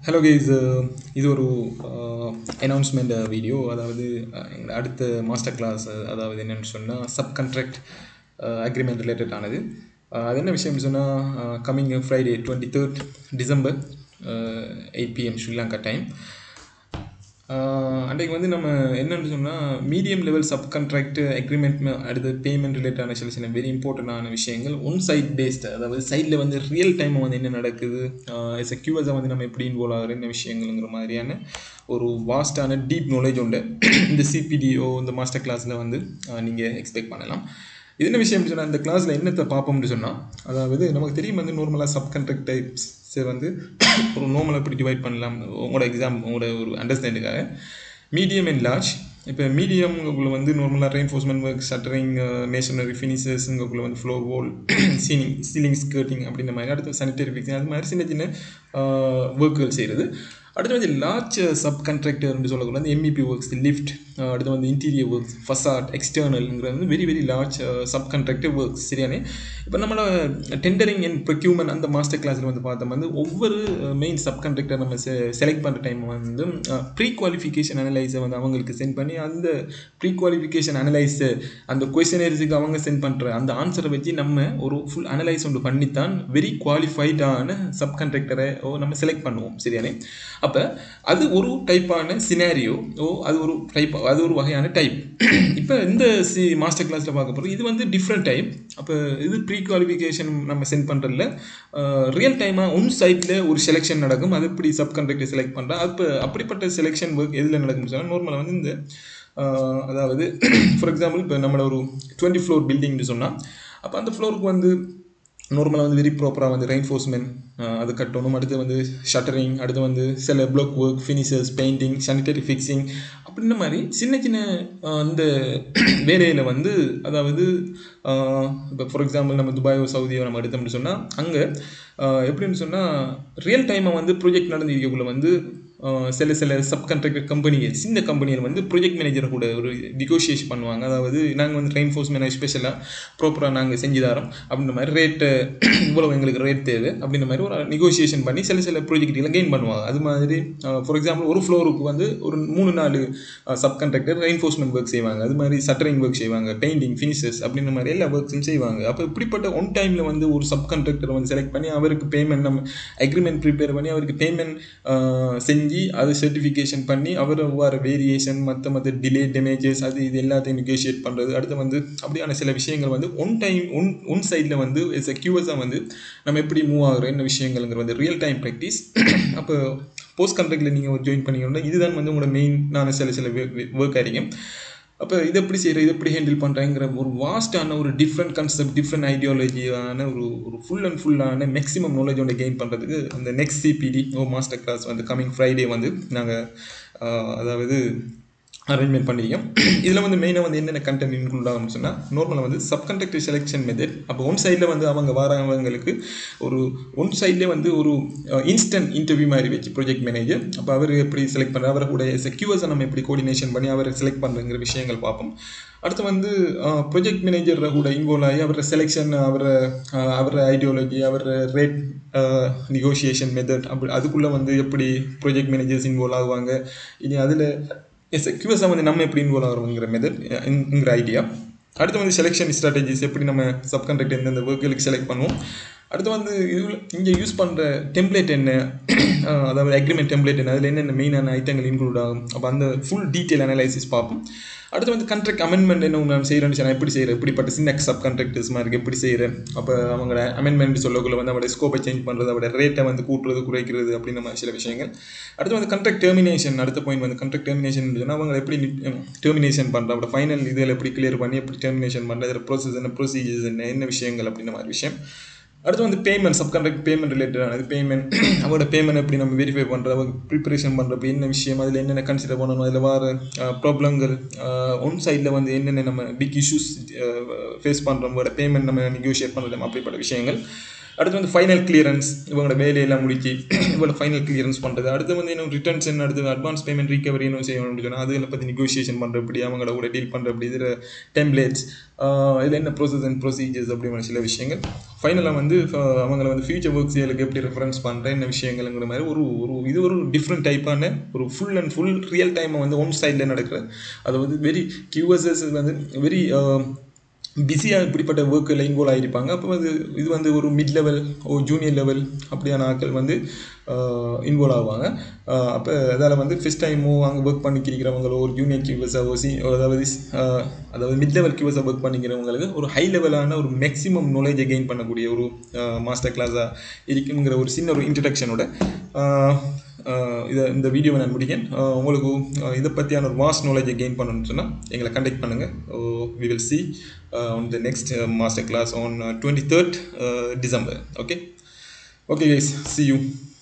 hello guys இது ஒரு announcement video அதாவது அஹ், எங்களோட அடுத்த மாஸ்டர் கிளாஸ் அதாவது என்னென்னு சொன்னால் சப் கான்ட்ராக்ட் அக்ரிமெண்ட் ரிலேட்டட் ஆனது அஹ், அது என்ன விஷயம்னு சொன்னால் coming Friday twenty third December eight PM Sri Lanka time அன்றைக்கு வந்து நம்ம என்னென்னு சொன்னால் medium level sub contract agreement அடுத்து பேமெண்ட் ரிலேட்டான சில சில வெரி இம்பார்ட்டண்டான விஷயங்கள் ஒன் சைட் பேஸ்டு அதாவது சைடில் வந்து ரியல் டைம் வந்து என்ன நடக்குது எஸ் எ கியூஎஸை வந்து நம்ம எப்படி இன்வால்வ் ஆகிற என்ன விஷயங்கள்ங்கிற மாதிரியான ஒரு வாஸ்டான டீப் நாலேஜ் உண்டு இந்த சிபிடிஓ இந்த மாஸ்டர் கிளாஸில் வந்து நீங்கள் எக்ஸ்பெக்ட் பண்ணலாம் இது என்ன விஷயம் சொன்னால் இந்த கிளாஸில் என்னத்தை பார்ப்போம்னு சொன்னால் அதாவது நமக்கு தெரியும் வந்து நார்மலாக சப் கான்ட்ராக்ட் டைப்ஸ் வந்து ஒரு நார்மலாக எப்படி டிவைட் பண்ணலாம் உங்களோட எக்ஸாம் உங்களோட ஒரு அண்டர்ஸ்டாண்டுக்காக மீடியம் அண்ட் லார்ஜ் இப்போ மீடியம்ங்குள்ள வந்து நார்மலாக ரெயின்ஃபோர்ஸ்மெண்ட் ஒர்க் ஷட்டரிங் மேஷனரி ஃபினிஷர்ஸுங்கக்குள்ள வந்து floor wall ceiling ceiling skirting அப்படின்ற மாதிரி அடுத்து சானிடரி ஃபிக்ஸிங் அது மாதிரி சின்ன சின்ன ஒர்க்குகள் செய்கிறது அடுத்து வந்து லார்ஜ் சப் கான்ட்ராக்டர்னு சொல்லக்கூட வந்து எம்இபி ஒர்க்ஸ் லிஃப்ட் அடுத்து வந்து இன்டீரியர் ஒர்க்ஸ் ஃபசாட் எக்ஸ்டர்னல்ங்கிறது வந்து very very large sub contractor works சரியானே இப்போ நம்மளோட டெண்டரிங் அண்ட் ப்ரொக்யூமெண்ட் அந்த மாஸ்டர் கிளாஸில் வந்து பார்த்தோம் வந்து ஒவ்வொரு மெயின் சப் கான்ட்ராக்டர் நம்ம செலக்ட் பண்ணுற டைம் வந்து ப்ரீ குவாலிஃபிகேஷன் அனலைஸை வந்து அவங்களுக்கு சென்ட் பண்ணி அந்த ப்ரீ குவாலிஃபிகேஷன் அனலைஸை அந்த கொஸ்டினரிஸுக்கு அவங்க சென்ட் பண்ணுற அந்த ஆன்சரை வச்சு நம்ம ஒரு ஃபுல் அனலைஸ் ஒன்று பண்ணித்தான் வெரி குவாலிஃபைடான சப் கான்ட்ராக்டரை நம்ம செலக்ட் பண்ணுவோம் சரியானே அப்போ அது ஒரு டைப்பான சினாரியோ ஓ அது ஒரு டைப் அது ஒரு வகையான டைப் இப்போ இந்த சி மாஸ்டர் கிளாஸில் பார்க்க போகிறோம் இது வந்து டிஃப்ரெண்ட் டைப் அப்போ இது ப்ரீ குவாலிஃபிகேஷன் நம்ம சென்ட் பண்ணுறதுல ரியல் டைமாக ஒன் சைட்டில் ஒரு செலெக்ஷன் நடக்கும் அது எப்படி சப் கான்ட்ராக்டர் செலக்ட் பண்ணுறா அப்போ அப்படிப்பட்ட செலெக்ஷன் ஒர்க் எதில் நடக்கும்னு சொன்னால் நார்மலாக வந்து இந்த ஆஹ், அதாவது ஃபார் எக்ஸாம்பிள் இப்போ நம்மளோட ஒரு டுவெண்ட்டி ஃப்ளோர் பில்டிங்னு சொன்னால் அப்போ அந்த ஃப்ளோருக்கு வந்து நார்மலாக வந்து வெரி ப்ராப்பராக வந்து ரெயின்ஃபோர்ஸ்மெண்ட் அது கட்டணும் அடுத்து வந்து ஷட்டரிங் அடுத்து வந்து சில block work finishers painting sanitary fixing அப்படின்ற மாதிரி சின்ன சின்ன ஆஹ், இந்த வேலையில் வந்து அதாவது இப்போ ஃபார் எக்ஸாம்பிள் நம்ம துபாயோ சவுதியோ நம்ம எடுத்தோம்னு சொன்னால் அங்கே எப்படின்னு சொன்னால் ரியல் டைமாக வந்து ப்ரொஜெக்ட் நடந்திருக்கக்குள்ள வந்து ஆஹ், சில சில சப் கான்ட்ராக்டர் கம்பெனிகள் சின்ன கம்பெனிகள் வந்து ப்ரொஜெக்ட் மேனேஜர் கூட ஒரு நெகோசியேஷன் பண்ணுவாங்க அதாவது நாங்கள் வந்து ரெயின்ஃபோர்ஸ்மெண்ட் ஸ்பெஷலாக ப்ராப்பராக நாங்கள் செஞ்சு தரோம் அப்படின்ற மாதிரி ரேட்டு இவ்வளோ எங்களுக்கு ரேட் தேவை அப்படின்ற மாதிரி ஒரு நெகோசியேஷன் பண்ணி சில சில ப்ராஜெக்ட்களை கெயின் பண்ணுவாங்க அது மாதிரி ஃபார் எக்ஸாம்பிள் ஒரு ஃப்ளோருக்கு வந்து ஒரு மூணு நாலு சப் கான்ட்ராக்டர் ரெயின்ஃபோர்ஸ்மெண்ட் ஒர்க் செய்வாங்க அது மாதிரி சட்டரிங் ஒர்க் செய்வாங்க பெயிண்டிங் ஃபினிஷஸ் அப்படின்ற மாதிரி எல்லா ஒர்க்ஸும் செய்வாங்க அப்போ இப்படிப்பட்ட ஒன் டைமில் வந்து ஒரு சப் கான்ட்ராக்டரை வந்து செலக்ட் பண்ணி அவருக்கு பேமெண்ட் நம்ம அக்ரிமெண்ட் ப்ரிப்பேர் பண்ணி அவருக்கு பேமெண்ட் செஞ்சு அது சர்டிஃபிகேஷன் பண்ணி அவர் வர வேரியேஷன் மற்ற மற்ற டிலே டேமேஜஸ் அது இது எல்லாத்தையும் நெகோஷியேட் பண்ணுறது அடுத்து வந்து அப்படியான சில விஷயங்கள் வந்து ஒன் டைம் ஒன் ஒன் சைடில் வந்து எஸ் கியூஎஸாக வந்து நம்ம எப்படி மூவ் ஆகுறோம் என்ன விஷயங்கள்ங்கிற வந்து ரியல் டைம் ப்ராக்டிஸ் அப்போ போஸ்ட் கான்ட்ராக்டில் நீங்கள் ஜாயின் பண்ணிக்கணும்னா இதுதான் வந்து உங்களோட மெயினான சில சில ஒர்க் ஆகிருக்கும் அப்போ இதை எப்படி செய்கிற இதை எப்படி ஹேண்டில் பண்ணுறேங்கிற ஒரு வாஸ்டான ஒரு டிஃப்ரெண்ட் கான்செப்ட் டிஃப்ரெண்ட் ஐடியாலஜியான ஒரு ஒரு ஃபுல் அண்ட் ஃபுல்லான மேக்ஸிமம் நாலேஜ் ஒன்று கெயின் பண்ணுறதுக்கு அந்த நெக்ஸ்ட் சிபிடி ஓ மாஸ்டர் கிளாஸ் வந்து கமிங் ஃப்ரைடே வந்து நாங்கள் அதாவது அரேஞ்ச்மெண்ட் பண்ணியிருக்கோம் இதில் வந்து மெயினாக வந்து என்னென்ன கண்டென்ட் இன்க்ளூட் ஆகும்னு சொன்னால் நார்மலாக வந்து சப்கண்டக்டிவ் செலெக்ஷன் மெத்தட் அப்போ ஒன் சைடில் வந்து அவங்க வரவங்களுக்கு ஒரு ஒன் சைட்லேயே வந்து ஒரு இன்ஸ்டன்ட் இன்டர்வியூ மாதிரி வச்சு ப்ராஜெக்ட் மேனேஜர் அப்போ அவர் எப்படி செலக்ட் பண்ணுற அவரை கூட செக்யூர்ஸை நம்ம எப்படி கோஆர்டினேஷன் பண்ணி அவரை செலக்ட் பண்ணுறங்கிற விஷயங்கள் பார்ப்போம் அடுத்து வந்து ப்ராஜெக்ட் மேனேஜர் கூட இன்வால்வ் ஆகி அவரை செலெக்ஷன் அவரை அவர ஐடியாலஜி அவர் ரேட் நெகோஷியேஷன் மெத்தட் அப்படி அதுக்குள்ளே வந்து எப்படி ப்ராஜெக்ட் மேனேஜர்ஸ் இன்வால்வ் ஆகுவாங்க இனி அதில் எஸ் கியூஎஸ்ஸை வந்து நம்ம எப்படி இன்வால்வ் ஆகிறோங்கிற மெத்தட்ங்கிற ஐடியா அடுத்து வந்து செலெக்ஷன் ஸ்ட்ராட்டஜிஸ் எப்படி நம்ம சப் கான்ட்ராக்ட் எந்தெந்த ஒர்க்குகளுக்கு செலக்ட் பண்ணுவோம் அடுத்து வந்து இதில் இங்கே யூஸ் பண்ணுற டெம்ப்ளேட் என்ன அஹ் அதாவது அக்ரிமெண்ட் டெம்ப்ளேட் என்ன அதில் என்னென்ன மெயினான ஐட்டங்கள் இன்க்ளூட் ஆகும் அப்போ அந்த ஃபுல் டீட்டெயில் அனலைசிஸ் பார்ப்போம் அடுத்து வந்து கான்ட்ராக்ட் அமெண்ட்மெண்ட் என்ன நான் செய்கிறேன்னு சொன்னால் எப்படி செய்கிறேன் எப்படிப்பட்ட சின்ன சப் கான்ட்ராக்டர்ஸ் மாதிரி எப்படி செய்கிறேன் அப்போ அவங்களோட அமெண்ட்மெண்ட் சொல்லக்குள்ள வந்து அவங்களோட ஸ்கோப்பை சேஞ்ச் பண்ணுறது அவரோட ரேட்டை வந்து கூட்டுறது குறைக்கிறது அப்படின்ற மாதிரி சில விஷயங்கள் அடுத்து வந்து கான்ட்ராக்ட் டெர்மினேஷன் அடுத்த பாயிண்ட் வந்து கான்ட்ராக்ட் டெர்மினேஷன் சொன்னால் அவங்க எப்படி டெர்மினேஷன் பண்ணுற அவரோட ஃபைனல் இதில் எப்படி கிளியர் பண்ணி எப்படி டெர்மினேஷன் பண்ணுறது ப்ரோசஸ் என்ன ப்ரொசீஜர்ஸ் என்ன என்ன விஷயங்கள் அப்படின்ற மாதிரி விஷயம் அடுத்து வந்து பேமெண்ட் சப் கான்ட்ராக்ட் பேமெண்ட் ரிலேட்டடானது பேமெண்ட் அவரோட பேமெண்ட் எப்படி நம்ம வெரிஃபை பண்ணுறது அவங்க ப்ரிப்பரேஷன் பண்ணுறப்ப என்ன விஷயம் அதில் என்னென்ன கன்சிடர் பண்ணணும் அதில் வர ப்ராப்ளங்கள் ஒன் சைடில் வந்து என்னென்ன நம்ம பிக் இஷ்யூஸ் ஃபேஸ் பண்ணுறோம் பேமெண்ட் நம்ம நெகோஷியேட் பண்ணுறது அப்படிப்பட்ட விஷயங்கள் அடுத்து வந்து ஃபைனல் கிளியரன்ஸ் இவங்களோட வேலையெல்லாம் முடிச்சு இவ்வளோ ஃபைனல் கிளியரன்ஸ் பண்ணுறது அடுத்து வந்து இன்னும் ரிட்டர்ன்ஸ் அடுத்து அட்வான்ஸ் பேமெண்ட் ரிகவரி என்ன செய்யணும்னு சொன்னால் அதில் பற்றி நெகோசியேஷன் பண்ணுறப்படி அவங்களோட கூட டீல் பண்ணுறப்படி இதில் டெம்ப்ளேட்ஸ் இதில் என்ன ப்ரோசஸ் அண்ட் ப்ரொசீஜர்ஸ் அப்படிங்கிற சில விஷயங்கள் ஃபைனலாக வந்து அஹ், அவங்கள வந்து ஃபியூச்சர் ஒர்க்ஸுகளுக்கு எப்படி ரெஃபரன்ஸ் பண்ணுறேன் என்ன விஷயங்கள்ங்கிற மாதிரி ஒரு ஒரு இது ஒரு டிஃப்ரெண்ட் டைப்பான ஒரு ஃபுல் அண்ட் ஃபுல் ரியல் டைமை வந்து ஒன் சைடில் நடக்கிற அது வந்து வெரி கியூஎஸ்எஸ் வந்து வெரி பிஸியாக இப்படிப்பட்ட ஒர்க்கில் இன்வால்வ் ஆகிருப்பாங்க அப்போ அது இது வந்து ஒரு மிட் லெவல் ஒரு ஜூனியர் லெவல் அப்படியான ஆட்கள் வந்து இன்வால்வ் ஆவாங்க அப்போ அதால் வந்து ஃபஸ்ட் டைமோ அங்கே ஒர்க் பண்ணிக்கிறவங்களோ ஒரு ஜூனியர் கியூஎஸாவோ சி அதாவது ஆஹ், அதாவது மிட் லெவல் கியூஎஸாக ஒர்க் பண்ணிக்கிறவங்களுக்கு ஒரு ஹை லெவலான ஒரு மேக்ஸிமம் நாலேஜை கெயின் பண்ணக்கூடிய ஒரு மாஸ்டர் கிளாஸாக இருக்குங்கிற ஒரு சின்ன ஒரு இன்ட்ரடக்ஷனோட இதை இந்த வீடியோவை நான் முடிக்கேன் ஆஹ் உங்களுக்கு ஆஹ் இதை பற்றியான ஒரு வாஸ்ட் நாலேஜை கெயின் பண்ணணும்னு சொன்னால் எங்களை கண்டெக்ட் பண்ணுங்கள் we will see on the next master class on twenty third December okay okay guys see you